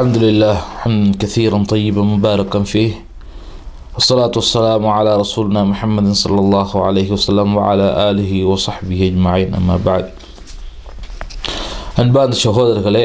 الحمد لله حمدا كثيرا طيبا مباركا فيه والصلاة والسلام على رسولنا محمد صلى الله عليه وسلم وعلى آله وصحبه أجمعين أما بعد அன்பார்ந்த சகோதரர்களே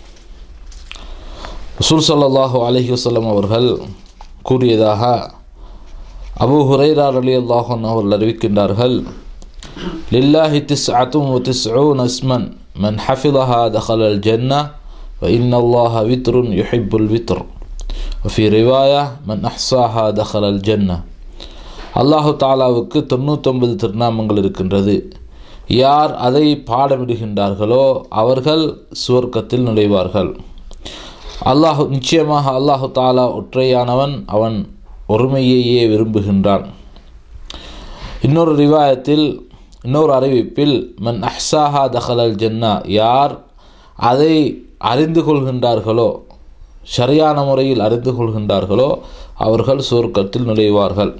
ரசூல் ஸல்லல்லாஹு அலைஹி வஸல்லம் அவர்கள் கூறியதாக அபூ ஹுரைரா ரலியல்லாஹு அன்ஹு அவர்கள் அறிவிக்கின்றார்கள் லில்லாஹி திஸ்அத்தும் வ திஸ்ஊன இஸ்மன் மன் ஹஃபிظஹா தخل الجنة وإن الله وتر يحب الوتر وفي رواية من أحصاها دخل الجنة அல்லாஹு தாலாவுக்கு தொண்ணூத்தொன்பது திருநாமங்கள் இருக்கின்றது யார் அதை பாடமிடுகின்றார்களோ அவர்கள் சுவர்க்கத்தில் நுழைவார்கள் அல்லாஹு நிச்சயமாக அல்லாஹு தாலா ஒற்றையானவன் அவன் ஒருமையையே விரும்புகின்றான் இன்னொரு ரிவாயத்தில் இன்னொரு அறிவிப்பில் மன் அஹ்சாஹா தஹலல் ஜன்னா யார் அதை அறிந்து கொள்கின்றார்களோ சரியான முறையில் அறிந்து கொள்கின்றார்களோ அவர்கள் சுவர்க்கத்தில் நுழைவார்கள்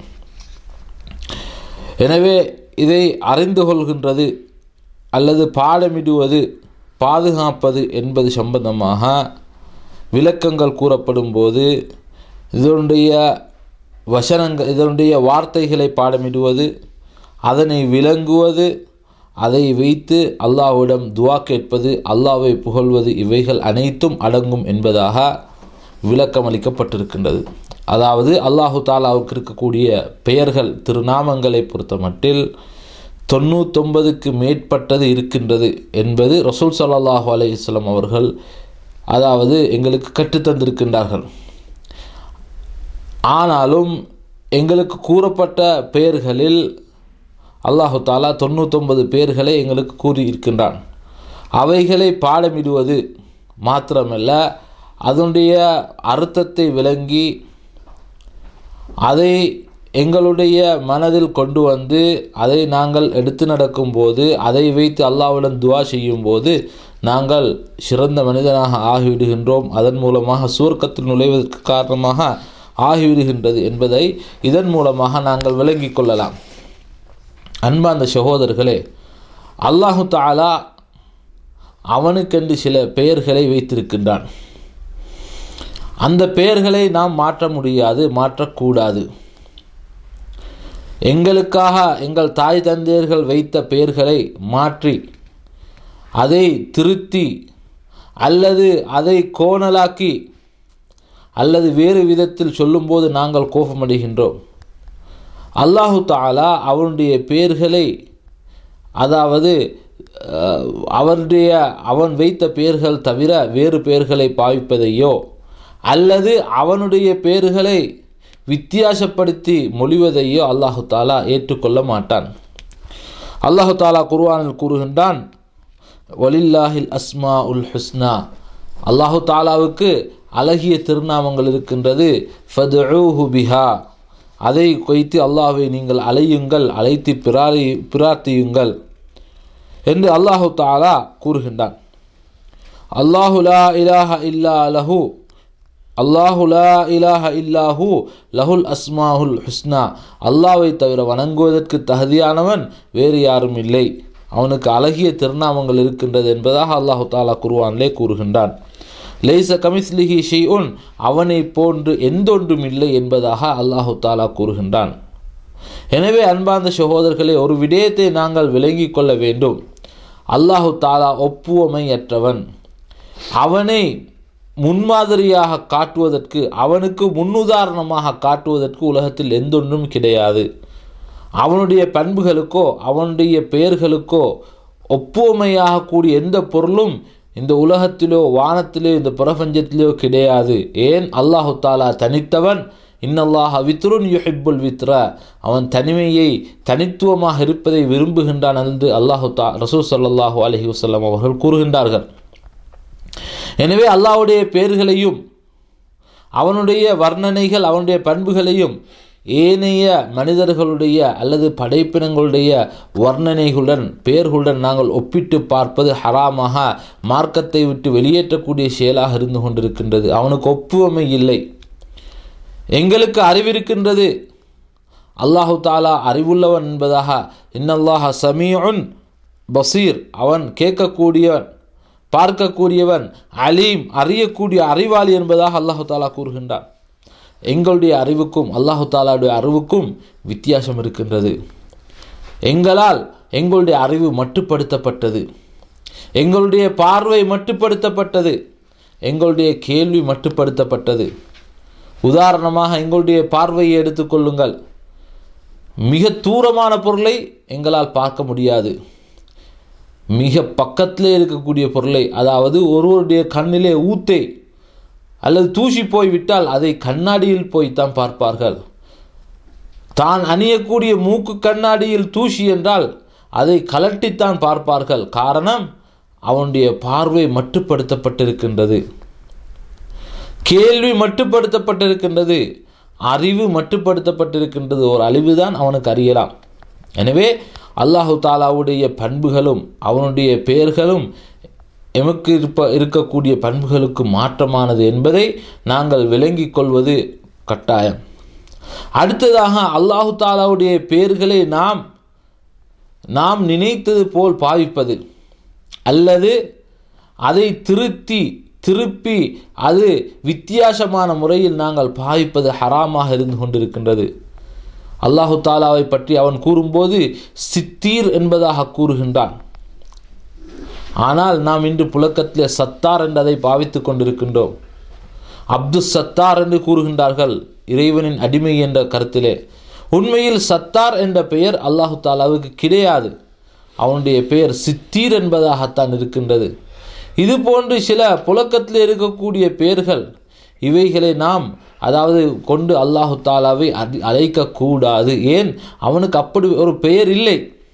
எனவே இதை அறிந்து கொள்கின்றது அல்லது பாடமிடுவது பாதுகாப்பது என்பது சம்பந்தமாக விளக்கங்கள் கூறப்படும் போது இதனுடைய வசனங்கள் இதனுடைய வார்த்தைகளை பாடமிடுவது அதனை விளங்குவது அதை வைத்து அல்லாஹ்விடம் துவா கேட்பது அல்லாவை புகழ்வது இவைகள் அனைத்தும் அடங்கும் என்பதாக விளக்கம் அளிக்கப்பட்டிருக்கின்றது அதாவது அல்லாஹு தாலாவுக்கு இருக்கக்கூடிய பெயர்கள் திருநாமங்களை பொறுத்த மட்டில் தொண்ணூத்தொன்பதுக்கு மேற்பட்டது இருக்கின்றது என்பது ரசூல் சல்லாஹூ அலையம் அவர்கள் அதாவது எங்களுக்கு கற்றுத்தந்திருக்கின்றார்கள் ஆனாலும் எங்களுக்கு கூறப்பட்ட பெயர்களில் அல்லாஹு தாலா தொண்ணூத்தொன்பது பேர்களை எங்களுக்கு கூறியிருக்கின்றான் அவைகளை பாடமிடுவது மாத்திரமல்ல அதனுடைய அர்த்தத்தை விளங்கி அதை எங்களுடைய மனதில் கொண்டு வந்து அதை நாங்கள் எடுத்து நடக்கும்போது அதை வைத்து அல்லாவிடம் துவா செய்யும்போது நாங்கள் சிறந்த மனிதனாக ஆகிவிடுகின்றோம் அதன் மூலமாக சுவர்க்கத்தில் நுழைவதற்கு காரணமாக ஆகிவிடுகின்றது என்பதை இதன் மூலமாக நாங்கள் விளங்கிக் கொள்ளலாம் அன்பார்ந்த சகோதரர்களே அல்லாஹு தாலா அவனுக்கென்று சில பெயர்களை வைத்திருக்கின்றான் அந்த பெயர்களை நாம் மாற்ற முடியாது மாற்றக்கூடாது எங்களுக்காக எங்கள் தாய் தந்தையர்கள் வைத்த பெயர்களை மாற்றி அதை திருத்தி அல்லது அதை கோணலாக்கி அல்லது வேறு விதத்தில் சொல்லும்போது நாங்கள் கோபமடைகின்றோம் அல்லாஹு தாலா அவனுடைய பெயர்களை அதாவது அவனுடைய அவன் வைத்த பெயர்கள் தவிர வேறு பெயர்களை பாவிப்பதையோ அல்லது அவனுடைய பெயர்களை வித்தியாசப்படுத்தி மொழிவதையோ அல்லாஹு தாலா ஏற்றுக்கொள்ள மாட்டான் அல்லாஹு தாலா குர்வானில் கூறுகின்றான் ஒலில்லாஹில் அஸ்மா உல் ஹுஸ்னா அல்லாஹு தாலாவுக்கு அழகிய திருநாமங்கள் இருக்கின்றது ஃபதுஹு பிஹா அதை கொய்த்து அல்லாஹை நீங்கள் அலையுங்கள் அழைத்து பிராரி பிரார்த்தியுங்கள் என்று அல்லாஹு தாலா கூறுகின்றான் அல்லாஹு லா இலாஹ இல்லா லஹு அல்லாஹு லா இலாஹ இல்லாஹு லஹுல் அஸ்மாஹுல் ஹுஸ்னா அல்லாவை தவிர வணங்குவதற்கு தகுதியானவன் வேறு யாரும் இல்லை அவனுக்கு அழகிய திருநாமங்கள் இருக்கின்றது என்பதாக அல்லாஹு தாலா குருவான்லே கூறுகின்றான் லைச கமிஸ்லிஹி ஷெய்உன் அவனை போன்று எந்தொன்றும் இல்லை என்பதாக அல்லாஹு தாலா கூறுகின்றான் எனவே அன்பார்ந்த சகோதரர்களே ஒரு விடயத்தை நாங்கள் விளங்கி கொள்ள வேண்டும் அல்லாஹு தாலா ஒப்புவமையற்றவன் அவனை முன்மாதிரியாக காட்டுவதற்கு அவனுக்கு முன்னுதாரணமாக காட்டுவதற்கு உலகத்தில் எந்தொன்றும் கிடையாது அவனுடைய பண்புகளுக்கோ அவனுடைய பெயர்களுக்கோ ஒப்புவமையாக கூடிய எந்த பொருளும் இந்த உலகத்திலோ வானத்திலோ இந்த பிரபஞ்சத்திலோ கிடையாது ஏன் அல்லாஹு தாலா தனித்தவன் இன்னல்லாஹ் வித்ருன் யுஹிப்புல் வித்ர அவன் தனிமையை தனித்துவமாக இருப்பதை விரும்புகின்றான் என்று அல்லாஹு தா ரசூல் சல்லாஹூ அலஹி வசல்லாம் அவர்கள் கூறுகின்றார்கள் எனவே அல்லாஹுடைய பெயர்களையும் அவனுடைய வர்ணனைகள் அவனுடைய பண்புகளையும் ஏனைய மனிதர்களுடைய அல்லது படைப்பினங்களுடைய வர்ணனைகளுடன் பெயர்களுடன் நாங்கள் ஒப்பிட்டு பார்ப்பது ஹராமாக மார்க்கத்தை விட்டு வெளியேற்றக்கூடிய செயலாக இருந்து கொண்டிருக்கின்றது அவனுக்கு ஒப்புவமை இல்லை எங்களுக்கு அறிவிருக்கின்றது அல்லாஹு தாலா அறிவுள்ளவன் என்பதாக இன்னல்லாஹ சமீஉன் பசீர் அவன் கேட்கக்கூடியவன் பார்க்கக்கூடியவன் அலீம் அறியக்கூடிய அறிவாளி என்பதாக அல்லாஹு தாலா கூறுகின்றான் எங்களுடைய அறிவுக்கும் அல்லாஹு தாலாவுடைய அறிவுக்கும் வித்தியாசம் இருக்கின்றது எங்களால் எங்களுடைய அறிவு மட்டுப்படுத்தப்பட்டது எங்களுடைய பார்வை மட்டுப்படுத்தப்பட்டது எங்களுடைய கேள்வி மட்டுப்படுத்தப்பட்டது உதாரணமாக எங்களுடைய பார்வையை எடுத்துக்கொள்ளுங்கள் மிக தூரமான பொருளை எங்களால் பார்க்க முடியாது மிக பக்கத்திலே இருக்கக்கூடிய பொருளை அதாவது ஒருவருடைய கண்ணிலே ஊத்தே அல்லது தூசி போய் விட்டால் அதை கண்ணாடியில் போய்த்தான் பார்ப்பார்கள் தான் அணியக்கூடிய மூக்கு கண்ணாடியில் தூசி என்றால் அதை கலட்டித்தான் பார்ப்பார்கள் காரணம் அவனுடைய பார்வை மட்டுப்படுத்தப்பட்டிருக்கின்றது கேள்வி மட்டுப்படுத்தப்பட்டிருக்கின்றது அறிவு மட்டுப்படுத்தப்பட்டிருக்கின்றது ஒரு அழிவுதான் அவனுக்கு அறியலாம் எனவே அல்லாஹு தாலாவுடைய பண்புகளும் அவனுடைய பெயர்களும் எமக்கு இருப்ப இருக்கக்கூடிய பண்புகளுக்கு மாற்றமானது என்பதை நாங்கள் விளங்கிக் கொள்வது கட்டாயம் அடுத்ததாக அல்லாஹு தாலாவுடைய பெயர்களை நாம் நாம் நினைத்தது போல் பாவிப்பது அல்லது அதை திருத்தி திருப்பி அது வித்தியாசமான முறையில் நாங்கள் பாவிப்பது ஹராமாக இருந்து கொண்டிருக்கின்றது அல்லாஹு தாலாவை பற்றி அவன் கூறும்போது சித்தீர் என்பதாக கூறுகின்றான் ஆனால் நாம் இன்று புழக்கத்தில் சத்தார் என்றதை பாவித்து கொண்டிருக்கின்றோம் அப்து சத்தார் என்று கூறுகின்றார்கள் இறைவனின் அடிமை என்ற கருத்திலே உண்மையில் சத்தார் என்ற பெயர் அல்லாஹு தாலாவுக்கு கிடையாது அவனுடைய பெயர் சித்தீர் என்பதாகத்தான் இருக்கின்றது இது போன்று சில புழக்கத்தில் இருக்கக்கூடிய பெயர்கள் இவைகளை நாம் அதாவது கொண்டு அல்லாஹு தாலாவை அழைக்கக்கூடாது ஏன் அவனுக்கு அப்படி ஒரு பெயர் இல்லை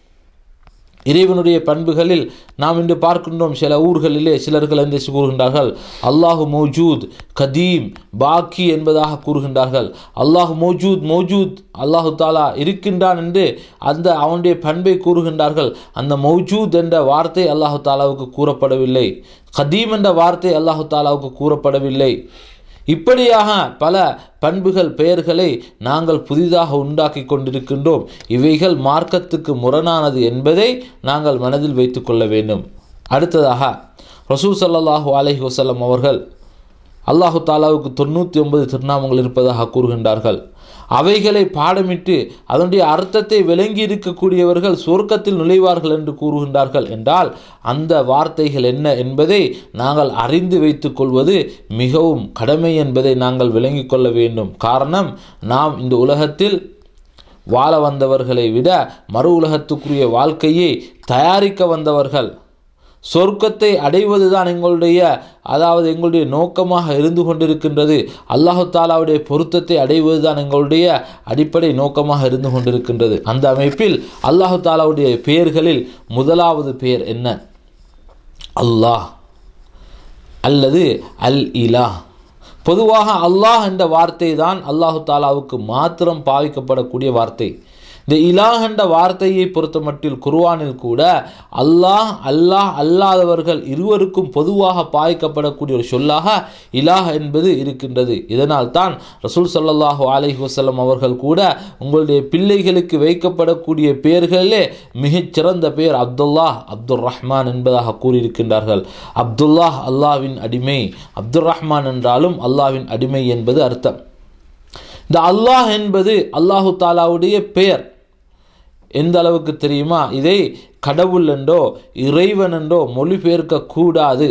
இறைவனுடைய பண்புகளில் நாம் இன்று பார்க்கின்றோம் சில ஊர்களிலே சிலர்கள் என்று கூறுகின்றார்கள் அல்லாஹு மௌஜூத் கதீம் பாக்கி என்பதாக கூறுகின்றார்கள் அல்லாஹு மௌஜூத் மௌஜூத் அல்லாஹு தாலா இருக்கின்றான் என்று அந்த அவனுடைய பண்பை கூறுகின்றார்கள் அந்த மௌஜூத் என்ற வார்த்தை அல்லாஹு தாலாவுக்கு கூறப்படவில்லை கதீம் என்ற வார்த்தை அல்லாஹு தாலாவுக்கு கூறப்படவில்லை இப்படியாக பல பண்புகள் பெயர்களை நாங்கள் புதிதாக உண்டாக்கி கொண்டிருக்கின்றோம் இவைகள் மார்க்கத்துக்கு முரணானது என்பதை நாங்கள் மனதில் வைத்து கொள்ள வேண்டும் அடுத்ததாக ரசூல் சல்லாஹூ அலஹி வசல்லம் அவர்கள் அல்லாஹு தாலாவுக்கு தொண்ணூற்றி ஒன்பது திருநாமங்கள் இருப்பதாக கூறுகின்றார்கள் அவைகளை பாடமிட்டு அதனுடைய அர்த்தத்தை விளங்கி இருக்கக்கூடியவர்கள் சொர்க்கத்தில் நுழைவார்கள் என்று கூறுகின்றார்கள் என்றால் அந்த வார்த்தைகள் என்ன என்பதை நாங்கள் அறிந்து வைத்துக் கொள்வது மிகவும் கடமை என்பதை நாங்கள் விளங்கிக் கொள்ள வேண்டும் காரணம் நாம் இந்த உலகத்தில் வாழ வந்தவர்களை விட மறு உலகத்துக்குரிய வாழ்க்கையை தயாரிக்க வந்தவர்கள் சொர்க்கத்தை அடைவதுதான் எங்களுடைய அதாவது எங்களுடைய நோக்கமாக இருந்து கொண்டிருக்கின்றது அல்லாஹு தாலாவுடைய பொருத்தத்தை அடைவதுதான் எங்களுடைய அடிப்படை நோக்கமாக இருந்து கொண்டிருக்கின்றது அந்த அமைப்பில் அல்லாஹு தாலாவுடைய பெயர்களில் முதலாவது பெயர் என்ன அல்லாஹ் அல்லது அல் இலா பொதுவாக அல்லாஹ் என்ற வார்த்தை தான் அல்லாஹு தாலாவுக்கு மாத்திரம் பாவிக்கப்படக்கூடிய வார்த்தை இந்த இலாஹ் என்ற வார்த்தையை பொறுத்த மட்டில் குர்வானில் கூட அல்லாஹ் அல்லாஹ் அல்லாதவர்கள் இருவருக்கும் பொதுவாக பாய்க்கப்படக்கூடிய ஒரு சொல்லாக இலாஹ் என்பது இருக்கின்றது இதனால் தான் ரசூல் சல்லாஹூ அலஹி வசல்லம் அவர்கள் கூட உங்களுடைய பிள்ளைகளுக்கு வைக்கப்படக்கூடிய பெயர்களிலே மிகச்சிறந்த பெயர் அப்துல்லாஹ் அப்துல் ரஹ்மான் என்பதாக கூறியிருக்கின்றார்கள் அப்துல்லாஹ் அல்லாவின் அடிமை அப்துல் ரஹ்மான் என்றாலும் அல்லாவின் அடிமை என்பது அர்த்தம் இந்த அல்லாஹ் என்பது அல்லாஹு தாலாவுடைய பெயர் எந்த அளவுக்கு தெரியுமா இதை கடவுள் என்றோ இறைவன் என்றோ மொழிபெயர்க்க கூடாது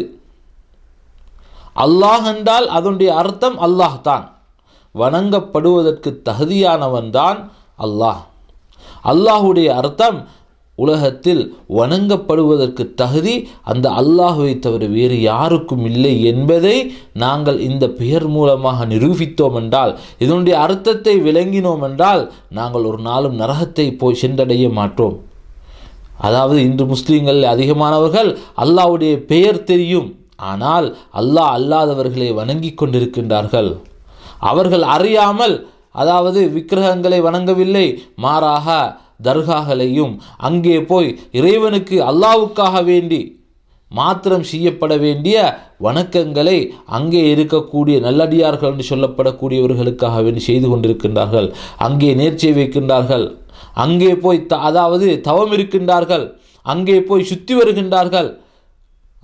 அல்லாஹ் என்றால் அதனுடைய அர்த்தம் அல்லாஹ் தான் வணங்கப்படுவதற்கு தகுதியானவன் தான் அல்லாஹ் அல்லாஹுடைய அர்த்தம் உலகத்தில் வணங்கப்படுவதற்கு தகுதி அந்த அல்லாஹுவை தவிர வேறு யாருக்கும் இல்லை என்பதை நாங்கள் இந்த பெயர் மூலமாக நிரூபித்தோம் என்றால் இதனுடைய அர்த்தத்தை விளங்கினோம் என்றால் நாங்கள் ஒரு நாளும் நரகத்தை போய் சென்றடைய மாட்டோம் அதாவது இன்று முஸ்லீம்கள் அதிகமானவர்கள் அல்லாஹ்வுடைய பெயர் தெரியும் ஆனால் அல்லாஹ் அல்லாதவர்களை வணங்கி கொண்டிருக்கின்றார்கள் அவர்கள் அறியாமல் அதாவது விக்கிரகங்களை வணங்கவில்லை மாறாக தர்காகளையும் அங்கே போய் இறைவனுக்கு அல்லாவுக்காக வேண்டி மாத்திரம் செய்யப்பட வேண்டிய வணக்கங்களை அங்கே இருக்கக்கூடிய நல்லடியார்கள் என்று சொல்லப்படக்கூடியவர்களுக்காக வேண்டி செய்து கொண்டிருக்கின்றார்கள் அங்கே நேர்ச்சை வைக்கின்றார்கள் அங்கே போய் த அதாவது தவம் இருக்கின்றார்கள் அங்கே போய் சுற்றி வருகின்றார்கள்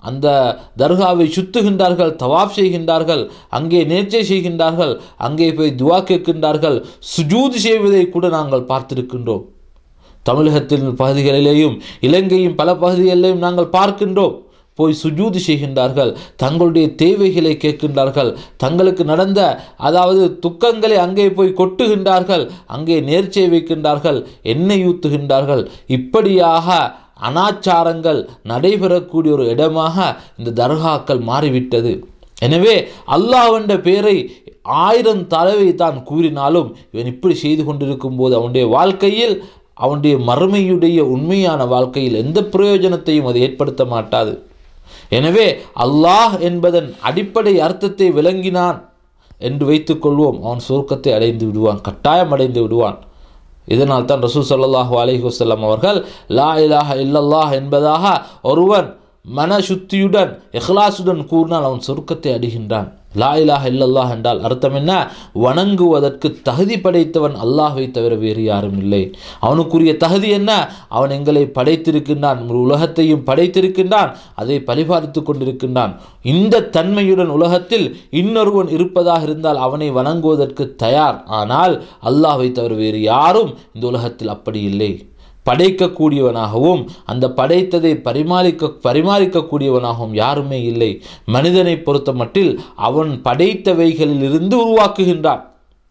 அந்த தர்காவை சுத்துகின்றார்கள் தவாப் செய்கின்றார்கள் அங்கே நேர்ச்சை செய்கின்றார்கள் அங்கே போய் துவா கேட்கின்றார்கள் சுஜூது செய்வதை கூட நாங்கள் பார்த்திருக்கின்றோம் தமிழகத்தின் பகுதிகளிலேயும் இலங்கையின் பல பகுதிகளிலேயும் நாங்கள் பார்க்கின்றோம் போய் சுஜூது செய்கின்றார்கள் தங்களுடைய தேவைகளை கேட்கின்றார்கள் தங்களுக்கு நடந்த அதாவது துக்கங்களை அங்கே போய் கொட்டுகின்றார்கள் அங்கே நேர்ச்சை வைக்கின்றார்கள் எண்ணெய் ஊத்துகின்றார்கள் இப்படியாக அனாச்சாரங்கள் நடைபெறக்கூடிய ஒரு இடமாக இந்த தர்காக்கள் மாறிவிட்டது எனவே அல்லாஹ் என்ற பெயரை ஆயிரம் தடவை தான் கூறினாலும் இவன் இப்படி செய்து கொண்டிருக்கும் போது அவனுடைய வாழ்க்கையில் அவனுடைய மறுமையுடைய உண்மையான வாழ்க்கையில் எந்த பிரயோஜனத்தையும் அது ஏற்படுத்த மாட்டாது எனவே அல்லாஹ் என்பதன் அடிப்படை அர்த்தத்தை விளங்கினான் என்று வைத்துக்கொள்வோம் அவன் சுருக்கத்தை அடைந்து விடுவான் கட்டாயம் அடைந்து விடுவான் இதனால் தான் ரசூல் சல்லாஹூ அலைஹி வஸல்லம் அவர்கள் லா இலாஹ இல்லல்லாஹ் என்பதாக ஒருவன் மன சுத்தியுடன் இஹ்லாசுடன் கூறினால் அவன் சொர்க்கத்தை அடைகின்றான் லா இலாஹ இல்லல்லாஹ் என்றால் அர்த்தம் என்ன வணங்குவதற்கு தகுதி படைத்தவன் அல்லாஹ்வை தவிர வேறு யாரும் இல்லை அவனுக்குரிய தகுதி என்ன அவன் எங்களை படைத்திருக்கின்றான் ஒரு உலகத்தையும் படைத்திருக்கின்றான் அதை பரிபாலித்து கொண்டிருக்கின்றான் இந்த தன்மையுடன் உலகத்தில் இன்னொருவன் இருப்பதாக இருந்தால் அவனை வணங்குவதற்கு தயார் ஆனால் அல்லாஹ்வை தவிர வேறு யாரும் இந்த உலகத்தில் அப்படி இல்லை படைக்கக்கூடியவனாகவும் அந்த படைத்ததை பரிமாறிக்க பரிமாறிக்கக்கூடியவனாகவும் யாருமே இல்லை மனிதனை பொறுத்த மட்டில் அவன் படைத்தவைகளில் இருந்து உருவாக்குகின்றான்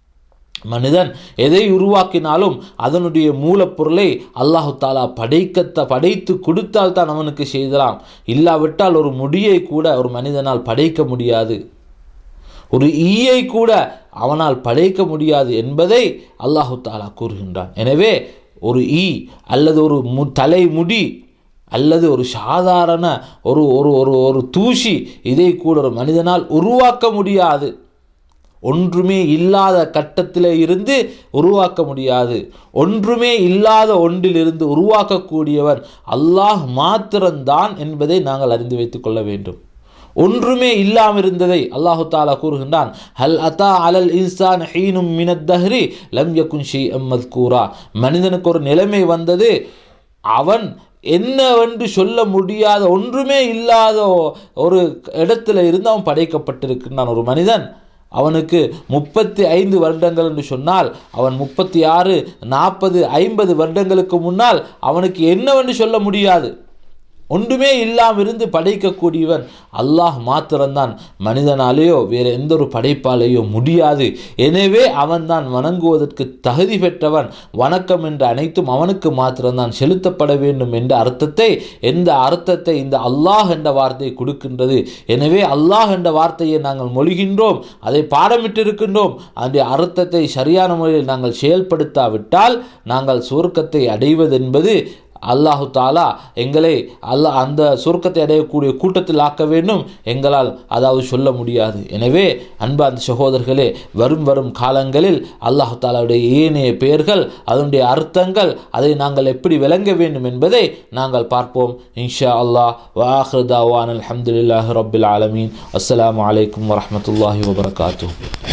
மனிதன் எதை உருவாக்கினாலும் அதனுடைய மூலப்பொருளை அல்லாஹு தாலா படைக்கத்த படைத்து கொடுத்தால் தான் அவனுக்கு செய்தலாம் இல்லாவிட்டால் ஒரு முடியை கூட ஒரு மனிதனால் படைக்க முடியாது ஒரு ஈயை கூட அவனால் படைக்க முடியாது என்பதை அல்லாஹு தாலா கூறுகின்றான் எனவே ஒரு ஈ அல்லது ஒரு மு தலைமுடி அல்லது ஒரு சாதாரண ஒரு ஒரு ஒரு ஒரு தூசி இதை கூட ஒரு மனிதனால் உருவாக்க முடியாது ஒன்றுமே இல்லாத கட்டத்தில் இருந்து உருவாக்க முடியாது ஒன்றுமே இல்லாத ஒன்றிலிருந்து உருவாக்கக்கூடியவன் அல்லாஹ் மாத்திரம்தான் என்பதை நாங்கள் அறிந்து வைத்துக் கொள்ள வேண்டும் ஒன்றுமே இல்லாமல் இருந்ததை அல்லாஹு தாலா கூறுகின்றான் ஹல் அத்தா அலல் இன்சான் ஹீனும் மினத் தஹ்ரி லம் யகுன் ஷீ அம்மத் கூரா மனிதனுக்கு ஒரு நிலைமை வந்தது அவன் என்னவென்று சொல்ல முடியாத ஒன்றுமே இல்லாத ஒரு இடத்துல இருந்து அவன் படைக்கப்பட்டிருக்கின்றான் ஒரு மனிதன் அவனுக்கு முப்பத்தி ஐந்து வருடங்கள் என்று சொன்னால் அவன் முப்பத்தி ஆறு நாற்பது ஐம்பது வருடங்களுக்கு முன்னால் அவனுக்கு என்னவென்று சொல்ல முடியாது ஒன்றுமே இல்லாமல் இருந்து படைக்கக்கூடியவன் அல்லாஹ் மாத்திரம்தான் மனிதனாலேயோ வேறு எந்த ஒரு படைப்பாலேயோ முடியாது எனவே அவன்தான் வணங்குவதற்கு தகுதி பெற்றவன் வணக்கம் என்ற அனைத்தும் அவனுக்கு மாத்திரம்தான் செலுத்தப்பட வேண்டும் என்ற அர்த்தத்தை எந்த அர்த்தத்தை இந்த அல்லாஹ் என்ற வார்த்தை கொடுக்கின்றது எனவே அல்லாஹ் என்ற வார்த்தையை நாங்கள் மொழிகின்றோம் அதை பாடமிட்டிருக்கின்றோம் அந்த அர்த்தத்தை சரியான முறையில் நாங்கள் செயல்படுத்தாவிட்டால் நாங்கள் சுருக்கத்தை அடைவதென்பது அல்லாஹு தாலா எங்களை அல்லாஹ் அந்த சுருக்கத்தை அடையக்கூடிய கூட்டத்தில் ஆக்க வேண்டும் எங்களால் அதாவது சொல்ல முடியாது எனவே அன்பா அந்த சகோதரர்களே வரும் வரும் காலங்களில் அல்லாஹு தாலாவுடைய ஏனைய பெயர்கள் அதனுடைய அர்த்தங்கள் அதை நாங்கள் எப்படி விளங்க வேண்டும் என்பதை நாங்கள் பார்ப்போம் இன்ஷா அல்லாஹ் வாஹ்ரதாவான் அலமதுல்லாஹி ரபில் ஆலமீன் அஸ்லாம் வலைக்கம் வரமத்துல்லாஹி வபரகாத்தூ